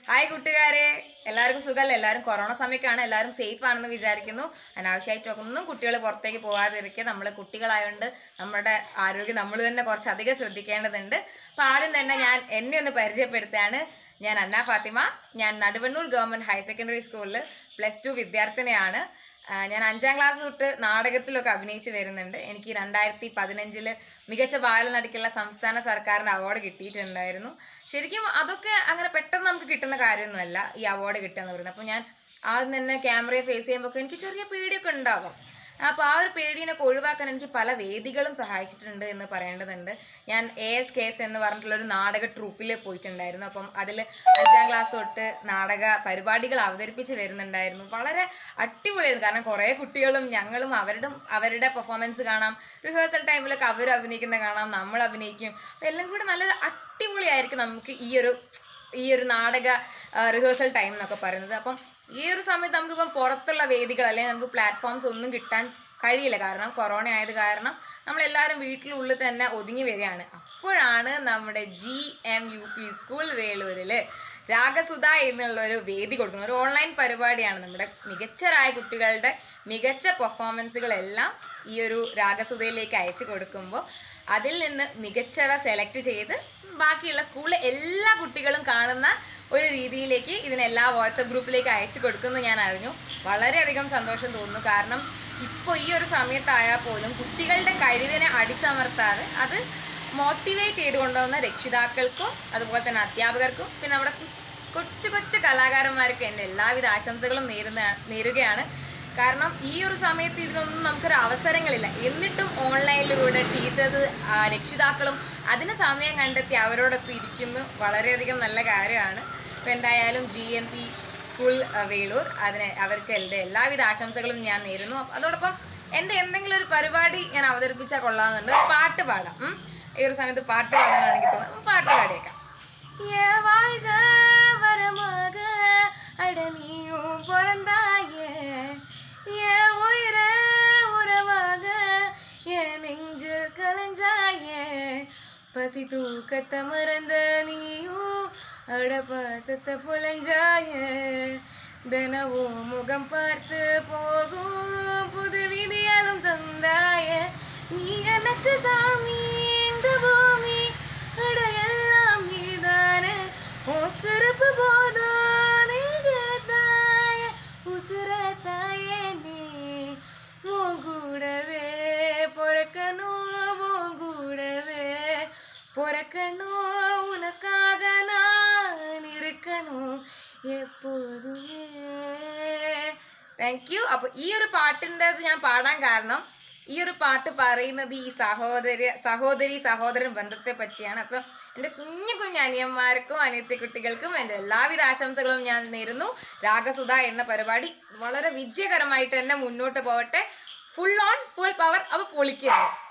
Hi കൂട്ടുകാരെ എല്ലാവർക്കും സുഖമല്ല എല്ലാവരും കൊറോണ സമയത്താണ് എല്ലാവരും സേഫ് ആണെന്ന് വിചാരിക്കുന്നു അനാവശ്യമായിട്ടൊന്നും കുട്ടികൾ പുറത്തേക്ക് പോകാതിരിക്കുക നമ്മൾ കുട്ടികളായതുകൊണ്ട് നമ്മുടെ ആരോഗ്യം നമ്മൾ തന്നെ കുറച്ച് അധികം ശ്രദ്ധിക്കേണ്ടതുണ്ട് അപ്പോൾ ആദ്യം തന്നെ ഞാൻ എന്നെ ഒന്ന് പരിചയപ്പെടുത്തുകയാണ് ഞാൻ അന്ന ഫാത്തിമ ഞാൻ നടുവണ്ണൂർ ഗവൺമെൻറ് ഹയർ സെക്കൻഡറി സ്കൂളിൽ പ്ലസ് ടു വിദ്യാർത്ഥിനിയാണ് ആ, ഞാൻ അഞ്ചാം ക്ലാസ് തൊട്ട് നാടകത്തിലൊക്കെ അഭിനയിച്ച് വരുന്നുണ്ട് എനിക്ക് രണ്ടായിരത്തി പതിനഞ്ചില് മികച്ച ബാലനടിക്കുള്ള സംസ്ഥാന സർക്കാരിൻ്റെ അവാർഡ് കിട്ടിയിട്ടുണ്ടായിരുന്നു ശരിക്കും അതൊക്കെ അങ്ങനെ പെട്ടെന്ന് നമുക്ക് കിട്ടുന്ന കാര്യമൊന്നുമല്ല ഈ അവാർഡ് കിട്ടുക എന്ന് പറയുന്നത് അപ്പോൾ ഞാൻ ആദ്യം തന്നെ ക്യാമറയെ ഫേസ് ചെയ്യുമ്പോൾ എനിക്ക് ചെറിയ പേടിയൊക്കെ ഉണ്ടാകും അപ്പോൾ ആ ഒരു പേടിയൊക്കെ ഒഴിവാക്കാൻ എനിക്ക് പല വേദികളും സഹായിച്ചിട്ടുണ്ട് എന്ന് പറയേണ്ടതുണ്ട് ഞാൻ എ എസ് കെ എസ് എന്ന് പറഞ്ഞിട്ടുള്ള ഒരു നാടക ട്രൂപ്പിൽ പോയിട്ടുണ്ടായിരുന്നു അപ്പം അതിൽ അഞ്ചാം ക്ലാസ് തൊട്ട് നാടക പരിപാടികൾ അവതരിപ്പിച്ച് വരുന്നുണ്ടായിരുന്നു വളരെ അടിപൊളിയായിരുന്നു കാരണം കുറേ കുട്ടികളും ഞങ്ങളും അവരുടെ അവരുടെ പെർഫോമൻസ് കാണാം റിഹേഴ്സൽ ടൈമിലൊക്കെ അവർ അഭിനയിക്കുന്ന കാണാം നമ്മൾ അഭിനയിക്കും അപ്പോൾ എല്ലാം കൂടി നല്ലൊരു അടിപൊളിയായിരിക്കും നമുക്ക് ഈ ഒരു ഈ ഒരു നാടക റിഹേഴ്സൽ ടൈം എന്നൊക്കെ പറയുന്നത് അപ്പം ഈ ഒരു സമയത്ത് നമുക്കിപ്പം പുറത്തുള്ള വേദികൾ അല്ലെങ്കിൽ നമുക്ക് പ്ലാറ്റ്ഫോംസ് ഒന്നും കിട്ടാൻ കഴിയില്ല കാരണം കൊറോണ ആയത് കാരണം നമ്മളെല്ലാവരും വീട്ടിലുള്ളിൽ തന്നെ ഒതുങ്ങി വരികയാണ് അപ്പോഴാണ് നമ്മുടെ G M U P school വേളൂരിൽ രാഗസുധ എന്നുള്ള ഒരു വേദി കൊടുക്കുന്നത് ഒരു ഓൺലൈൻ പരിപാടിയാണ് നമ്മുടെ മികച്ചരായ കുട്ടികളുടെ മികച്ച പെർഫോമൻസുകളെല്ലാം ഈ ഒരു രാഗസുധയിലേക്ക് അയച്ചു കൊടുക്കുമ്പോൾ അതിൽ നിന്ന് മികച്ചവ സെലക്ട് ചെയ്ത് ബാക്കിയുള്ള സ്കൂളിലെ എല്ലാ കുട്ടികളും കാണുന്ന ഒരു രീതിയിലേക്ക് ഇതിനെല്ലാ വാട്സപ്പ് ഗ്രൂപ്പിലേക്ക് അയച്ചു കൊടുക്കുന്നു ഞാൻ അറിഞ്ഞു വളരെയധികം സന്തോഷം തോന്നുന്നു കാരണം ഇപ്പോൾ ഈ ഒരു സമയത്തായാൽ പോലും കുട്ടികളുടെ കഴിവിനെ അടിച്ചമർത്താതെ അത് മോട്ടിവേറ്റ് ചെയ്ത് കൊണ്ടുവന്ന രക്ഷിതാക്കൾക്കും അതുപോലെ തന്നെ അധ്യാപകർക്കും പിന്നെ നമ്മുടെ കു- കൊച്ചു കൊച്ചു കലാകാരന്മാർക്ക് എൻ്റെ എല്ലാവിധ ആശംസകളും നേരുന്ന നേരുകയാണ് കാരണം ഈ ഒരു സമയത്ത് ഇതിനൊന്നും നമുക്കൊരു അവസരങ്ങളില്ല എന്നിട്ടും ഓൺലൈനിലൂടെ ടീച്ചേഴ്സ് രക്ഷിതാക്കളും അതിന് സമയം കണ്ടെത്തി അവരോടൊപ്പം ഇരിക്കുന്നു വളരെയധികം നല്ല കാര്യമാണ് അപ്പോൾ എന്തായാലും ജി എം പി സ്കൂൾ ആ, വേളൂർ അതിന് അവർക്ക് എൻ്റെ എല്ലാവിധ ആശംസകളും ഞാൻ നേരുന്നു അപ്പൊ അതോടൊപ്പം എൻ്റെ എന്തെങ്കിലും ഒരു പരിപാടി ഞാൻ അവതരിപ്പിച്ചാൽ കൊള്ളാമെന്നുണ്ട് പാട്ട് പാടാം ഉം. ഈ ഒരു സമയത്ത് പാട്ട് പാടാനാണെങ്കിൽ തോന്നുന്നു പാട്ട് പാടിയേക്കാം ஏ வாழ்க வரமாக அட நீயும் பிறந்தாயே ஏ உயிர உறவாக என் நெஞ்சில் கலைஞ்சாயே பசி தூக்கத்தை மறந்த நீயும் அட பாசத்தை புலஞ்சாயே தினமும் முகம் பார்த்து போகும் புது விதியாலும் தந்தாயே நீ எனக்கு சாமி இந்த பூமி அட எல்லாம் நீதானே ஓ சிறப்பு போதும் நீ கேட்டாய உசுர தாயே நீ உன் கூடவே பொறக்கணும் உன் கூடவே பொறக்கணும் உனக்காக நான் இருக்கணும் எப்போதுமே താങ്ക് യു അപ്പോൾ ഈ ഒരു പാട്ടിൻ്റെ ഞാൻ പാടാൻ കാരണം ഈ ഒരു പാട്ട് പറയുന്നത് ഈ സഹോദരി സഹോദരി സഹോദരൻ ബന്ധത്തെ പറ്റിയാണ് അപ്പോൾ എൻ്റെ കുഞ്ഞു കുഞ്ഞു അനിയന്മാർക്കും അനിയത്തി കുട്ടികൾക്കും എൻ്റെ എല്ലാവിധ ആശംസകളും ഞാൻ നേരുന്നു രാഗസുധ എന്ന പരിപാടി വളരെ വിജയകരമായിട്ട് തന്നെ മുന്നോട്ട് പോകട്ടെ ഫുൾ ഓൺ ഫുൾ പവർ അപ്പോൾ പൊളിക്കുന്നു